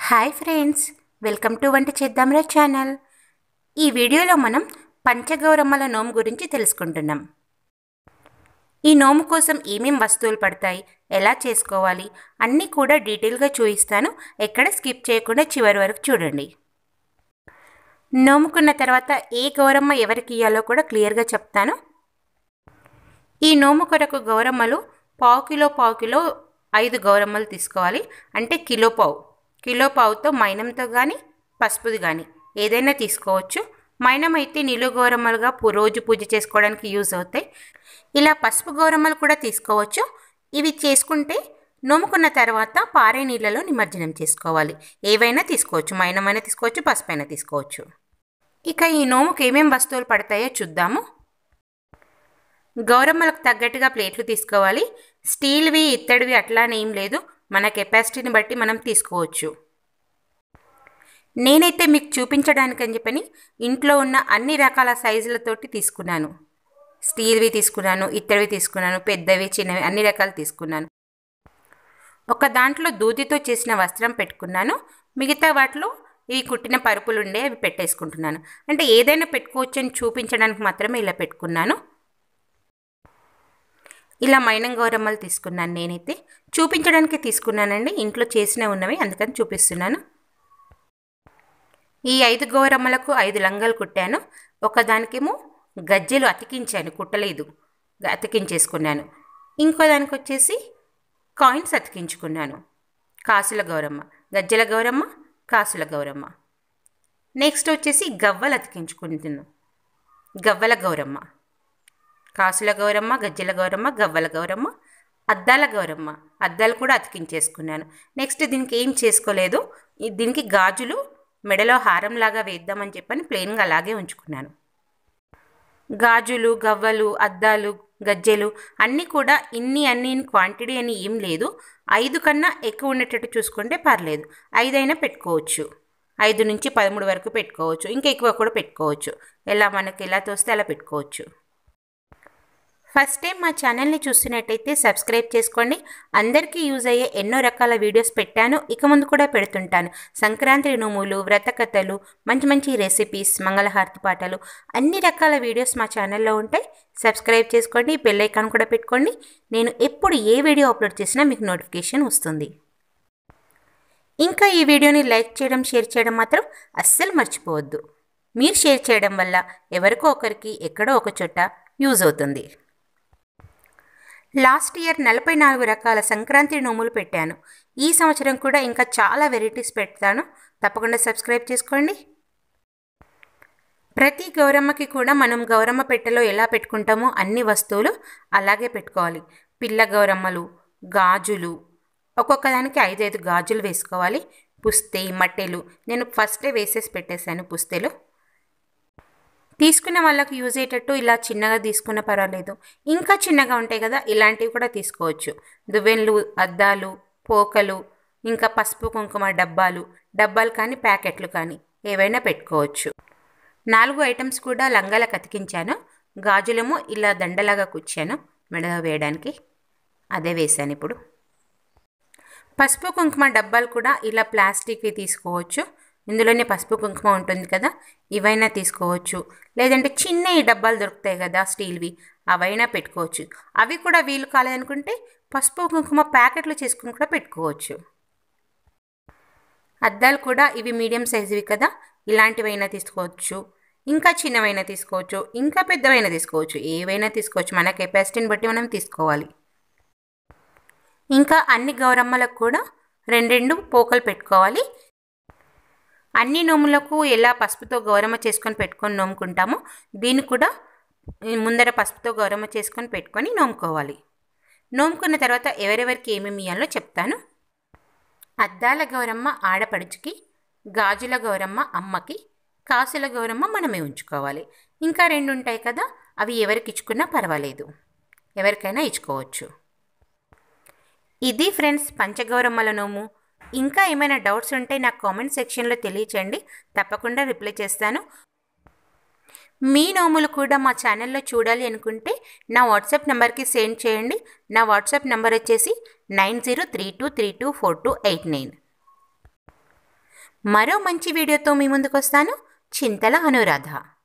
hi friends welcome to వంట చేద్దాంరా channel ఈ వీడియోలో మనం పంచగౌరమ్మల నోము గురించి తెలుసుకుంటున్నాం ఈ నోము కోసం ఏమేం వస్తువులు పడతాయి ఎలా చేసుకోవాలి అన్నీ కూడా డీటెయిల్గా చూపిస్తాను ఎక్కడ స్కిప్ చేయకుండా చివరి వరకు చూడండి నోముకున్న తర్వాత ఏ గౌరమ్మ ఎవరికి ఇయ్యాలో కూడా క్లియర్గా చెప్తాను ఈ నోము కొరకు గౌరమ్మలు పావు కిలో పావు కిలో ఐదు గౌరమ్మలు తీసుకోవాలి అంటే కిలో పావు కిలో పావుతో మైనంతో కానీ పసుపుది కానీ ఏదైనా తీసుకోవచ్చు మైనం అయితే నిలువ గౌరమ్మలుగా పు- రోజు పూజ చేసుకోవడానికి యూజ్ అవుతాయి ఇలా పసుపు గౌరమ్మలు కూడా తీసుకోవచ్చు ఇవి చేసుకుంటే నోముకున్న తర్వాత పారే నీళ్ళలో నిమజ్జనం చేసుకోవాలి ఏవైనా తీసుకోవచ్చు మైనమైనా తీసుకోవచ్చు పసుపు అయినా తీసుకోవచ్చు ఇక ఈ నోముకు ఏమేం వస్తువులు పడతాయో చూద్దాము గౌరమ్మలకు తగ్గట్టుగా ప్లేట్లు తీసుకోవాలి స్టీల్వి ఇత్తడివి అట్లానే ఏం లేదు మన కెపాసిటీని బట్టి మనం తీసుకోవచ్చు నేనైతే మీకు చూపించడానికి అని చెప్పని ఇంట్లో ఉన్న అన్ని రకాల సైజులతోటి తీసుకున్నాను స్టీల్వి తీసుకున్నాను ఇత్తడివి తీసుకున్నాను పెద్దవి చిన్నవి అన్ని రకాలు తీసుకున్నాను ఒక దాంట్లో దూదితో చేసిన వస్త్రం పెట్టుకున్నాను మిగతా వాటిలో ఇవి కుట్టిన పరుపులు ఉండే అవి పెట్టేసుకుంటున్నాను అంటే ఏదైనా పెట్టుకోవచ్చు అని చూపించడానికి మాత్రమే ఇలా పెట్టుకున్నాను ఇలా మైనం గౌరమ్మలు తీసుకున్నాను నేనైతే చూపించడానికి తీసుకున్నానండి ఇంట్లో చేసిన ఉన్నవి అందుకని చూపిస్తున్నాను ఈ ఐదు గౌరమ్మలకు ఐదు లంగాలు కుట్టాను ఒకదానికేమో గజ్జెలు అతికించాను కుట్టలేదు గ- అతికించేసుకున్నాను ఇంకో దానికి వచ్చేసి కాయిన్స్ అతికించుకున్నాను కాసుల గౌరమ్మ గజ్జెల గౌరమ్మ కాసుల గౌరమ్మ నెక్స్ట్ వచ్చేసి గవ్వలు అతికించుకుంటున్నాను గవ్వల గౌరమ్మ కాసుల గౌరమ్మ గజ్జెల గౌరమ్మ గవ్వల గౌరమ్మ అద్దాల గౌరమ్మ అద్దాలు కూడా అతికించేసుకున్నాను నెక్స్ట్ దీనికి ఏం చేసుకోలేదు ఈ- దీనికి గాజులు మెడలో హారంలాగా వేద్దామని చెప్పని ప్లెయిన్గా అలాగే ఉంచుకున్నాను గాజులు గవ్వలు అద్దాలు గజ్జెలు అన్నీ కూడా ఇన్ని అన్ని క్వాంటిటీ అని ఏం లేదు ఐదు కన్నా ఎక్కువ ఉండేటట్టు చూసుకుంటే పర్లేదు ఐదైనా పెట్టుకోవచ్చు ఐదు నుంచి పదమూడు వరకు పెట్టుకోవచ్చు ఇంకా ఎక్కువ కూడా పెట్టుకోవచ్చు ఎలా మనకి ఎలా తోస్తే అలా పెట్టుకోవచ్చు ఫస్ట్ టైం మా ఛానల్ని చూస్తున్నట్టయితే సబ్స్క్రైబ్ చేసుకోండి అందరికీ యూజ్ అయ్యే ఎన్నో రకాల వీడియోస్ పెట్టాను ఇక ముందు కూడా పెడుతుంటాను సంక్రాంతి నోములు వ్రత కథలు మంచి మంచి రెసిపీస్ మంగళహారతి పాటలు అన్ని రకాల వీడియోస్ మా ఛానల్లో ఉంటాయి సబ్స్క్రైబ్ చేసుకోండి బెల్ ఐకాన్ కూడా పెట్టుకోండి నేను ఎప్పుడు ఏ వీడియో అప్లోడ్ చేసినా మీకు నోటిఫికేషన్ వస్తుంది ఇంకా ఈ వీడియోని లైక్ చేయడం షేర్ చేయడం మాత్రం అస్సలు మర్చిపోవద్దు మీరు షేర్ చేయడం వల్ల ఎవరికో ఒకరికి ఎక్కడో ఒక చోట యూజ్ అవుతుంది లాస్ట్ ఇయర్ నలభై నాలుగు రకాల సంక్రాంతి నోములు పెట్టాను ఈ సంవత్సరం కూడా ఇంకా చాలా వెరైటీస్ పెడతాను తప్పకుండా సబ్స్క్రైబ్ చేసుకోండి ప్రతి గౌరమ్మకి కూడా మనం గౌరమ్మ పెట్టెలో ఎలా పెట్టుకుంటామో అన్ని వస్తువులు అలాగే పెట్టుకోవాలి పిల్ల గౌరమ్మలు గాజులు ఒక్కొక్క దానికి ఐదైదు గాజులు వేసుకోవాలి పుస్తే మట్టెలు నేను ఫస్టే వేసేసి పెట్టేశాను పుస్తెలు తీసుకున్న వాళ్ళకి యూజ్ అయ్యేటట్టు ఇలా చిన్నగా తీసుకున్న పర్వాలేదు ఇంకా చిన్నగా ఉంటాయి కదా ఇలాంటివి కూడా తీసుకోవచ్చు దువ్వెన్లు అద్దాలు పోకలు ఇంకా పసుపు కుంకుమ డబ్బాలు డబ్బాలు కానీ ప్యాకెట్లు కానీ ఏవైనా పెట్టుకోవచ్చు నాలుగు ఐటమ్స్ కూడా లంగాలకు అతికించాను గాజులేమో ఇలా దండలాగా కూర్చాను మెడలో వేయడానికి అదే వేశాను ఇప్పుడు పసుపు కుంకుమ డబ్బాలు కూడా ఇలా ప్లాస్టిక్వి తీసుకోవచ్చు ఇందులోనే పసుపు కుంకుమ ఉంటుంది కదా ఇవైనా తీసుకోవచ్చు లేదంటే చిన్న ఈ డబ్బాలు దొరుకుతాయి కదా స్టీల్వి అవైనా పెట్టుకోవచ్చు అవి కూడా వీలు కాలేదనుకుంటే పసుపు కుంకుమ ప్యాకెట్లు చేసుకుని కూడా పెట్టుకోవచ్చు అద్దాలు కూడా ఇవి మీడియం సైజువి కదా ఇలాంటివైనా తీసుకోవచ్చు ఇంకా చిన్నవైనా తీసుకోవచ్చు ఇంకా పెద్దవైనా తీసుకోవచ్చు ఏవైనా తీసుకోవచ్చు మన కెపాసిటీని బట్టి మనం తీసుకోవాలి ఇంకా అన్ని గౌరమ్మలకు కూడా రెండు రెండు పోకలు పెట్టుకోవాలి అన్ని నోములకు ఎలా పసుపుతో గౌరమ్మ చేసుకొని పెట్టుకొని నోముకుంటామో దీన్ని కూడా ముందర పసుపుతో గౌరమ్మ చేసుకొని పెట్టుకొని నోముకోవాలి నోముకున్న తర్వాత ఎవరెవరికి ఏమేమి ఇవ్వాలో చెప్తాను అద్దాల గౌరమ్మ ఆడపడుచుకి గాజుల గౌరమ్మ అమ్మకి కాసుల గౌరమ్మ మనమే ఉంచుకోవాలి ఇంకా రెండు ఉంటాయి కదా అవి ఎవరికి ఇచ్చుకున్నా పర్వాలేదు ఎవరికైనా ఇచ్చుకోవచ్చు ఇది ఫ్రెండ్స్ పంచగౌరమ్మల నోము ఇంకా ఏమైనా డౌట్స్ ఉంటే నాకు కామెంట్ సెక్షన్లో తెలియచేయండి తప్పకుండా రిప్లై చేస్తాను మీ నోములు కూడా మా ఛానల్లో చూడాలి అనుకుంటే నా వాట్సాప్ నెంబర్కి సెండ్ చేయండి నా వాట్సాప్ నెంబర్ వచ్చేసి nine zero three two three two four two eight nine మరో మంచి వీడియోతో మీ ముందుకు వస్తాను చింతల అనురాధ